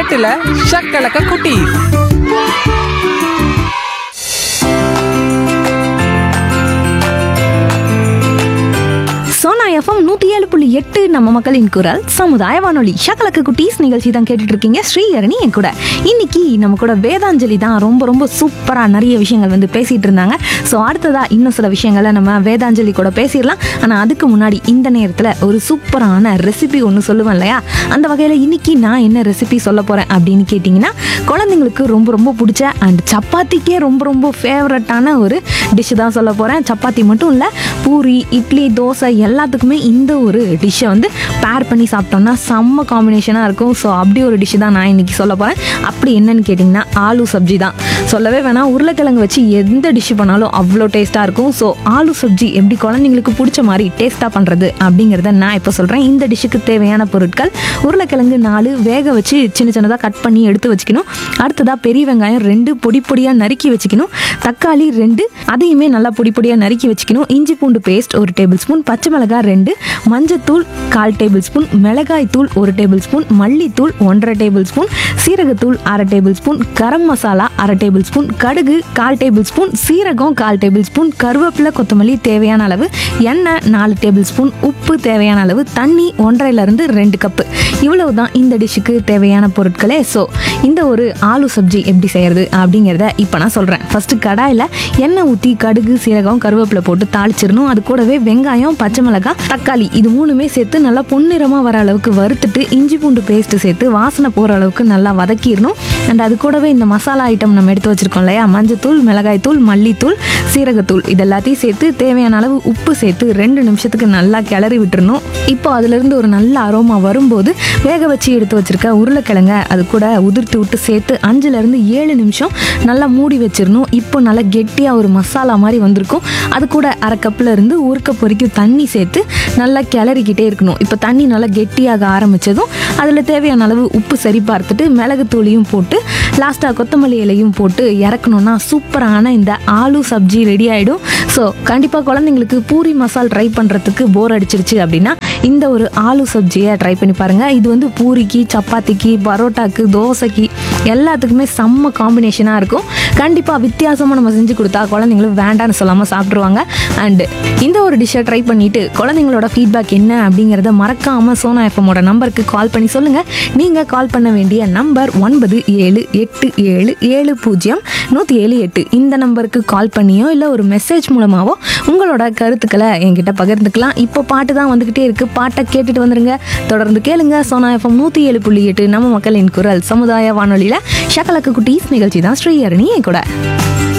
எட்டுல ஷக்கலக்க குட்டி சோனா எஃப்எம் நூற்றி ஏழு புள்ளி எட்டு நம்ம மக்களின் குரல் சமுதாய வானொலி ஷக்கலக்கு குட்டீஸ் நிகழ்ச்சி தான் கேட்டுட்டு இருக்கீங்க ஸ்ரீஹரணி என் கூட இன்னைக்கு நம்ம கூட வேதாஞ்சலி தான் ரொம்ப ரொம்ப சூப்பராக நிறைய விஷயங்கள் வந்து பேசிட்டு இருந்தாங்க ஸோ அடுத்ததா இன்னும் சில விஷயங்களை நம்ம வேதாஞ்சலி கூட பேசிடலாம் ஆனால் அதுக்கு முன்னாடி இந்த நேரத்தில் ஒரு சூப்பரான ரெசிபி ஒன்று சொல்லுவேன் இல்லையா அந்த வகையில் இன்னைக்கு நான் என்ன ரெசிபி சொல்ல போகிறேன் அப்படின்னு கேட்டிங்கன்னா குழந்தைங்களுக்கு ரொம்ப ரொம்ப பிடிச்ச அண்ட் சப்பாத்திக்கே ரொம்ப ரொம்ப ஃபேவரட்டான ஒரு டிஷ்ஷு தான் சொல்ல போகிறேன் சப்பாத்தி மட்டும் இல்லை பூரி இட்லி தோசை எல்லாத்துக்குமே இந்த ஒரு டிஷ்ஷை வந்து பேர் பண்ணி சாப்பிட்டோம்னா செம்ம காம்பினேஷனாக இருக்கும் ஸோ அப்படி ஒரு டிஷ்ஷு தான் நான் இன்னைக்கு சொல்ல போகிறேன் அப்படி என்னன்னு கேட்டிங்கன்னா ஆலு சப்ஜி தான் சொல்லவே வேணாம் உருளைக்கிழங்கு வச்சு எந்த டிஷ்ஷு பண்ணாலும் அவ்வளோ டேஸ்ட்டாக இருக்கும் ஸோ ஆலு சப்ஜி எப்படி குழந்தைங்களுக்கு பிடிச்ச மாதிரி டேஸ்ட்டாக பண்ணுறது அப்படிங்கிறத நான் இப்போ சொல்கிறேன் இந்த டிஷ்ஷுக்கு தேவையான பொருட்கள் உருளைக்கிழங்கு நாலு வேக வச்சு சின்ன சின்னதாக கட் பண்ணி எடுத்து வச்சுக்கணும் அடுத்ததாக பெரிய வெங்காயம் ரெண்டு பொடி பொடியாக நறுக்கி வச்சுக்கணும் தக்காளி ரெண்டு அதையுமே நல்லா பொடி பொடியாக நறுக்கி வச்சுக்கணும் இஞ்சி பூண்டு பேஸ்ட் ஒரு டேபிள் ஸ்பூன் பச்சை மிளகாய் ரெண்டு மஞ்சத்தூள் கால் டேபிள் ஸ்பூன் மிளகாய் தூள் ஒரு டேபிள் ஸ்பூன் மல்லித்தூள் ஒன்றரை டேபிள் ஸ்பூன் சீரகத்தூள் அரை டேபிள் ஸ்பூன் கரம் மசாலா அரை டேபிள் ஸ்பூன் கடுகு கால் டேபிள் ஸ்பூன் சீரகம் கால் டேபிள் ஸ்பூன் கருவேப்பிலை கொத்தமல்லி தேவையான அளவு எண்ணெய் நாலு டேபிள் ஸ்பூன் உப்பு தேவையான அளவு தண்ணி ஒன்றரைலேருந்து ரெண்டு கப்பு இவ்வளவு தான் இந்த டிஷ்ஷுக்கு தேவையான பொருட்களே ஸோ இந்த ஒரு ஆலு சப்ஜி எப்படி செய்யறது அப்படிங்கிறத இப்போ நான் சொல்கிறேன் ஃபஸ்ட்டு கடாயில் எண்ணெய் ஊற்றி கடுகு சீரகம் கருவேப்பிலை போட்டு தாளிச்சிடணும் அது கூடவே வெங்காயம் பச்சை மிளகாய் தக்காளி இது மூணுமே சேர்த்து நல்லா பொன்னிறமாக வர அளவுக்கு வறுத்துட்டு இஞ்சி பூண்டு பேஸ்ட்டு சேர்த்து வாசனை போகிற அளவுக்கு நல்லா வதக்கிடணும் அண்ட் அது கூடவே இந்த மசாலா ஐட்டம் நம்ம எடுத்து வச்சிருக்கோம் இல்லையா மஞ்சத்தூள் மிளகாய்த்தூள் மல்லித்தூள் சீரகத்தூள் இது எல்லாத்தையும் சேர்த்து தேவையான அளவு உப்பு சேர்த்து ரெண்டு நிமிஷத்துக்கு நல்லா கிளறி விட்டுறணும் இப்போ அதுலேருந்து ஒரு நல்ல அரோமா வரும்போது வேக வச்சு எடுத்து வச்சிருக்க உருளைக்கிழங்க அது கூட உதிர்த்து விட்டு சேர்த்து அஞ்சுலேருந்து ஏழு நிமிஷம் நல்லா மூடி வச்சிடணும் இப்போ நல்லா கெட்டியாக ஒரு மசாலா மாதிரி வந்திருக்கும் அது கூட அரை கப்பில் இருந்து ஒரு கப் வரைக்கும் தண்ணி சேர்த்து நல்லா கிளறிக்கிட்டே இருக்கணும் இப்போ தண்ணி நல்லா கெட்டியாக ஆரம்பித்ததும் அதில் தேவையான அளவு உப்பு சரி பார்த்துட்டு மிளகு தூளியும் போட்டு லாஸ்ட்டாக கொத்தமல்லி இலையும் போட்டு இறக்கணும்னா சூப்பரான இந்த ஆலு சப்ஜி ரெடி ஆகிடும் ஸோ கண்டிப்பாக குழந்தைங்களுக்கு பூரி மசால் ட்ரை பண்ணுறதுக்கு போர் அடிச்சிருச்சு அப்படின்னா இந்த ஒரு ஆலு சப்ஜியை ட்ரை பண்ணி பாருங்கள் இது வந்து பூரிக்கு சப்பாத்திக்கு பரோட்டாக்கு தோசைக்கு எல்லாத்துக்குமே செம்ம காம்பினேஷனாக இருக்கும் கண்டிப்பாக வித்தியாசமாக நம்ம செஞ்சு கொடுத்தா குழந்தைங்களும் வேண்டான்னு சொல்லாமல் சாப்பிட்ருவாங்க அண்டு இந்த ஒரு டிஷ்ஷை ட்ரை பண்ணிவிட்டு குழந்தைங்களோட ஃபீட்பேக் என்ன அப்படிங்கிறத மறக்காமல் சோனா எஃப்எம்மோட நம்பருக்கு கால் பண்ணி சொல்லுங்கள் நீங்கள் கால் பண்ண வேண்டிய நம்பர் ஒன்பது ஏழு எட்டு ஏழு ஏழு பூஜ்ஜியம் நூற்றி ஏழு எட்டு இந்த நம்பருக்கு கால் பண்ணியோ இல்லை ஒரு மெசேஜ் மூலமாவோ உங்களோட கருத்துக்களை என்கிட்ட பகிர்ந்துக்கலாம் இப்போ பாட்டு தான் வந்துக்கிட்டே இருக்குது பாட்டை கேட்டுட்டு வந்துருங்க தொடர்ந்து கேளுங்க சோனா எஃப்எம் நூற்றி ஏழு புள்ளி எட்டு நம்ம மக்களின் குரல் சமுதாய வானொலியில் ஷக்கலக்கு குட்டீஸ் நிகழ்ச்சி தான் ஸ்ரீஹரணி என் கூட